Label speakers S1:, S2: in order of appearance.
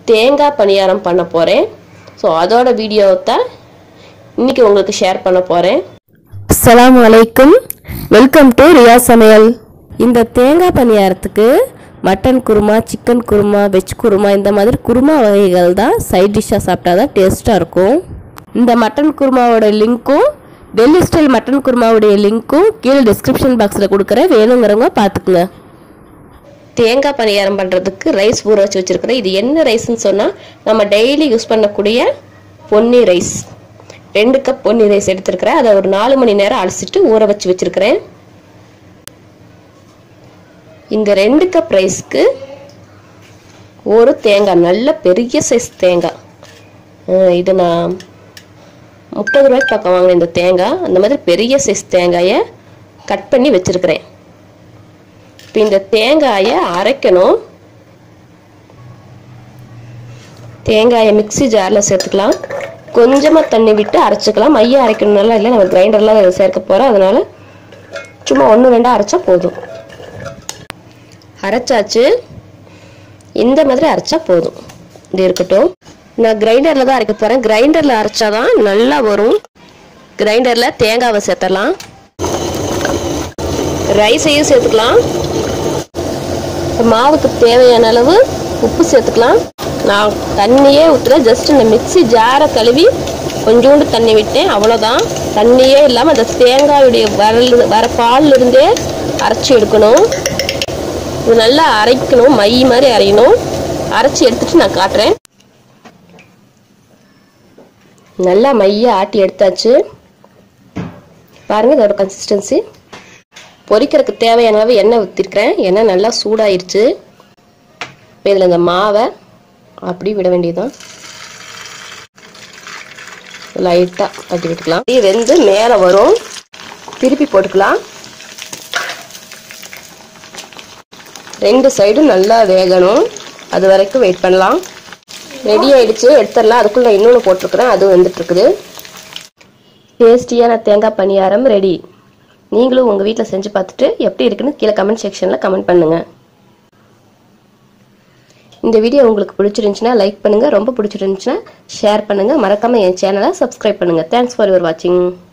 S1: தேங்காய் பணியாரம் பண்ண போகிறேன் ஸோ அதோட வீடியோவை தான் இன்னைக்கு உங்களுக்கு ஷேர் பண்ண போகிறேன்
S2: அஸ்ஸலாமு அலைக்கும் வெல்கம் டு ரியா சமையல் இந்த தேங்காய் பணியாரத்துக்கு mutton kurma chicken kurma veg kurma இந்த மாதிரி குருமா வகைகள் தான் சைட் டிஷ்ஷாக சாப்பிட்டா தான் டேஸ்ட்டாக இருக்கும் இந்த மட்டன் குருமாவோட லிங்க்கும் டெல்லி ஸ்டைல் மட்டன் குருமாவுடைய லிங்க்கும் கீழே டிஸ்கிரிப்ஷன் பாக்ஸில் கொடுக்குறேன் வேணுங்கிறவங்க பார்த்துக்குங்க
S1: தேங்காய் பணியாரம் பண்ணுறதுக்கு ரைஸ் ஊற வச்சு வச்சுருக்கிறேன் இது என்ன ரைஸ்ன்னு சொன்னால் நம்ம டெய்லி யூஸ் பண்ணக்கூடிய பொன்னி ரைஸ் ரெண்டு கப் பொன்னி ரைஸ் எடுத்துருக்கிறேன் அதை ஒரு நாலு மணி நேரம் அலசிட்டு ஊற வச்சு வச்சுருக்கிறேன் இந்த ரெண்டு கப் ரைஸ்க்கு ஒரு தேங்காய் நல்ல பெரிய சைஸ் தேங்காய் அஹ் இது நான் முப்பது ரூபாய்க்கு பக்கம் வாங்கினேன் இந்த தேங்காய் அந்த மாதிரி பெரிய சைஸ் தேங்காயை கட் பண்ணி வச்சுருக்கிறேன் இப்போ இந்த தேங்காயை அரைக்கணும் தேங்காயை மிக்ஸி ஜாரில் சேர்த்துக்கலாம் கொஞ்சமாக தண்ணி விட்டு அரைச்சிக்கலாம் மைய அரைக்கணும்னால இல்லை நம்ம கிரைண்டரில் சேர்க்க போகிறோம் அதனால் சும்மா ஒன்று ரெண்டாக அரைச்சா போதும் அரைச்சாச்சு இந்த மாதிரி அரைச்சா போதும் இது இருக்கட்டும் நான் கிரைண்டரில் தான் அரைக்க போகிறேன் கிரைண்டரில் அரைச்சாதான் நல்லா வரும் கிரைண்டரில் தேங்காவை சேர்த்தலாம் ரைஸையும் சேர்த்துக்கலாம் மாவுக்கு தேவையான அளவு உப்பு சேர்த்துக்கலாம் நான் தண்ணியே ஊற்றுல ஜஸ்ட் இந்த மிக்ஸி ஜாரை கழுவி கொஞ்சோண்டு தண்ணி விட்டேன் அவ்வளோதான் தண்ணியே இல்லாமல் அந்த தேங்காயுடைய வரல் வர பால்ல இருந்தே அரைச்சி எடுக்கணும் இது நல்லா அரைக்கணும் மை மாதிரி அரையணும் அரைச்சி எடுத்துட்டு நான் காட்டுறேன் நல்லா மைய ஆட்டி எடுத்தாச்சு பாருங்க இதோட கன்சிஸ்டன்சி பொரிக்கிறதுக்கு தேவையான அளவு எண்ணெய் ஊற்றிருக்கிறேன் எண்ணெய் நல்லா சூடாயிருச்சு இப்போ இதில் இந்த மாவை அப்படி விட வேண்டியதுதான் லைட்டாக தட்டி விட்டுக்கலாம் இது வெந்து மேலே வரும் திருப்பி போட்டுக்கலாம் ரெண்டு சைடும் நல்லா வேகணும் அது வரைக்கும் வெயிட் பண்ணலாம் ரெடி ஆயிடுச்சு எடுத்துடலாம் அதுக்குள்ளே இன்னொன்று போட்டிருக்கிறேன் அது வந்துட்டு இருக்குது டேஸ்டியான தேங்காய் பணியாரம் ரெடி நீங்களும் உங்கள் வீட்டில் செஞ்சு பார்த்துட்டு எப்படி இருக்குன்னு கீழே கமெண்ட் செக்ஷனில் கமெண்ட் பண்ணுங்கள் இந்த வீடியோ உங்களுக்கு பிடிச்சிருந்துச்சுன்னா லைக் பண்ணுங்கள் ரொம்ப பிடிச்சிருந்துச்சுன்னா ஷேர் பண்ணுங்கள் மறக்காமல் என் சேனலை சப்ஸ்கிரைப் பண்ணுங்கள் தேங்க்ஸ் ஃபார் யுவர் வாட்சிங்